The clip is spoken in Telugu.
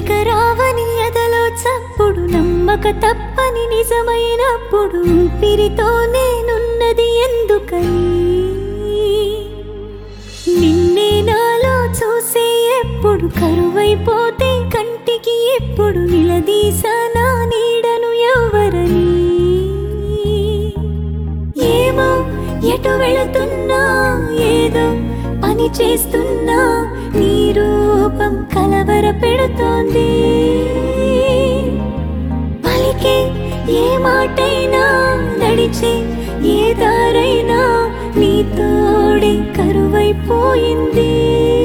ఇక రావని ఎదలో చప్పుడు నమ్మక తప్పని నిజమైనప్పుడు ఊపిరితో నేనున్నది ఎందుకని నిన్నే నాలో చూసే ఎప్పుడు కరువైపోతే కంటికి ఎప్పుడు నిలదీసనా నీడను ఎవరని ఏమో ఎటు వెళుతున్నా ఏదో పని చేస్తున్నా నీ రూపం కలవర పెడుతోంది పలికే ఏ మాటైనా నడిచే ఏ దారైనా నీ తోడే కరువైపోయింది